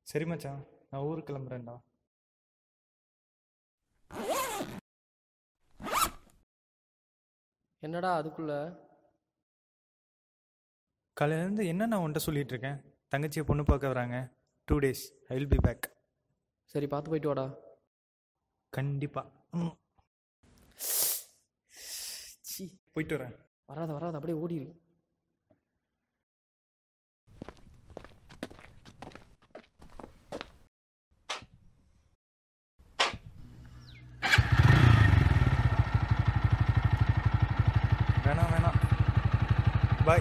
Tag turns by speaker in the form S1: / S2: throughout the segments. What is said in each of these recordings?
S1: சரி மச்சான் நான் ஊருக்கு கிளம்புறேன்டா
S2: என்னடா அதுக்குள்ள
S1: காலையிலேருந்து என்ன நான் உன்ட்ட சொல்லிட்டு இருக்கேன் தங்கச்சியை பொண்ணு பார்க்க வராங்க two days I will be back
S2: சரி பார்த்து போயிட்டு வாடா
S1: கண்டிப்பாக சி போயிட்டு வரேன்
S2: வராத வராத அப்படியே ஓடிடு
S1: வேணாம் வேணாம் பாய்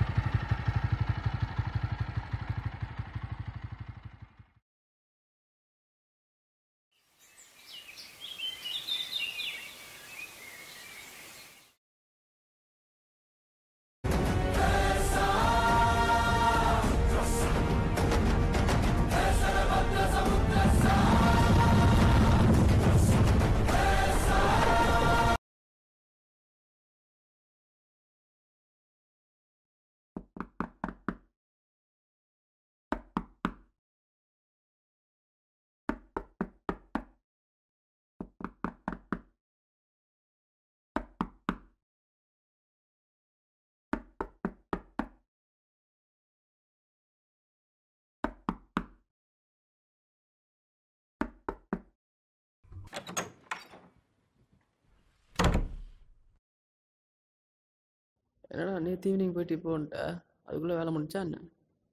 S2: என்னடா நேற்று ஈவினிங் போயிட்டு இப்போ வந்துட்ட அதுக்குள்ளே வேலை முடிச்சா என்ன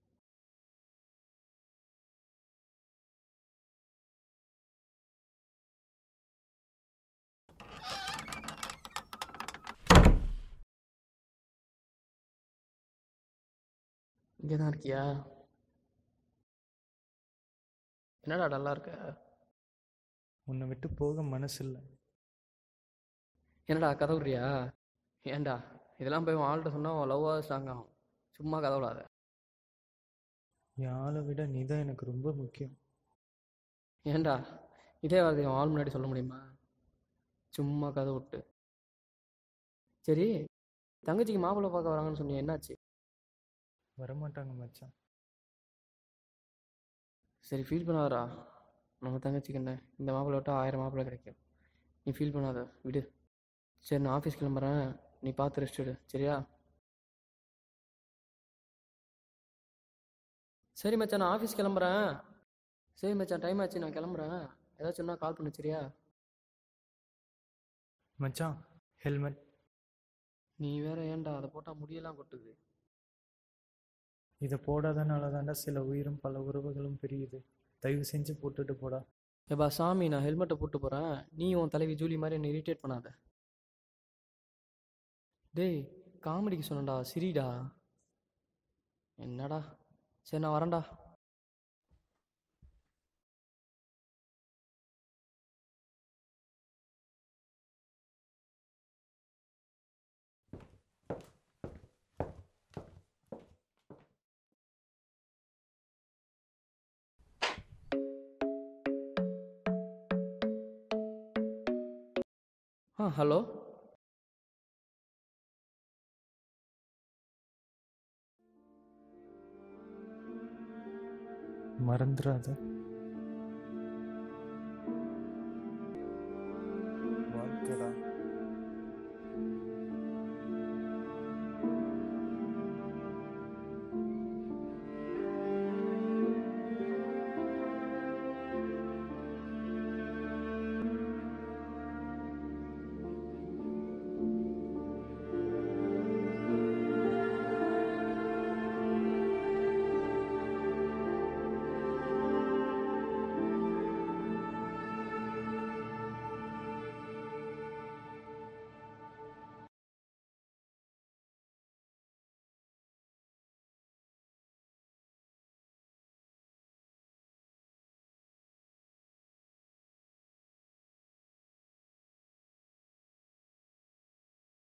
S2: இங்கே தான் இருக்கியா என்னடா டல்லா இருக்க
S1: உன்னை விட்டு போக மனசு இல்லை
S2: என்னடா கதவுறியா ஏன்டா இதெல்லாம் போய் உன் ஆள்கிட்ட சொன்னால் உன் லவ்வாக ஸ்ட்ராங் ஆகும் சும்மா கதவுடாத
S1: என் ஆளை விட நீ தான் எனக்கு ரொம்ப முக்கியம்
S2: ஏன்டா இதே வார்த்தையை உன் ஆள் முன்னாடி சொல்ல முடியுமா சும்மா கதை விட்டு சரி தங்கச்சிக்கு மாப்பிள்ளை பார்க்க வராங்கன்னு சொன்னீங்க என்னாச்சு
S1: வரமாட்டாங்க மச்சான்
S2: சரி ஃபீல் பண்ணாதடா நம்ம தங்கச்சிக்கு என்ன இந்த மாப்பிள்ளை விட்டா ஆயிரம் மாப்பிள்ளை கிடைக்கும் நீ ஃபீல் பண்ணாத விடு சரி நான் ஆஃபீஸ் கிளம்புறேன் நீ பார்த்து ரெஸ்ட் எடு சரியா சரி மச்சான் நான் ஆஃபீஸ் கிளம்புறேன் சரி மச்சான் டைம் ஆச்சு நான் கிளம்புறேன் ஏதாச்சும் கால் பண்ணு சரியா
S1: மச்சான் ஹெல்மெட்
S2: நீ வேற ஏன்டா அதை போட்டால் முடியெல்லாம் கொட்டுது
S1: இதை போடாதனால தாண்டா சில உயிரும் பல உறவுகளும் பிரியுது தயவு செஞ்சு போட்டுட்டு போடா
S2: ஏப்பா சாமி நான் ஹெல்மெட்டை போட்டு போகிறேன் நீ உன் தலைவி ஜூலி மாதிரி என்னை இரிட்டேட் பண்ணாத டேய் காமெடிக்கு சொன்னடா சிரிடா என்னடா சரி நான் வரேன்டா ஆ ஹலோ
S1: மறந்துடாத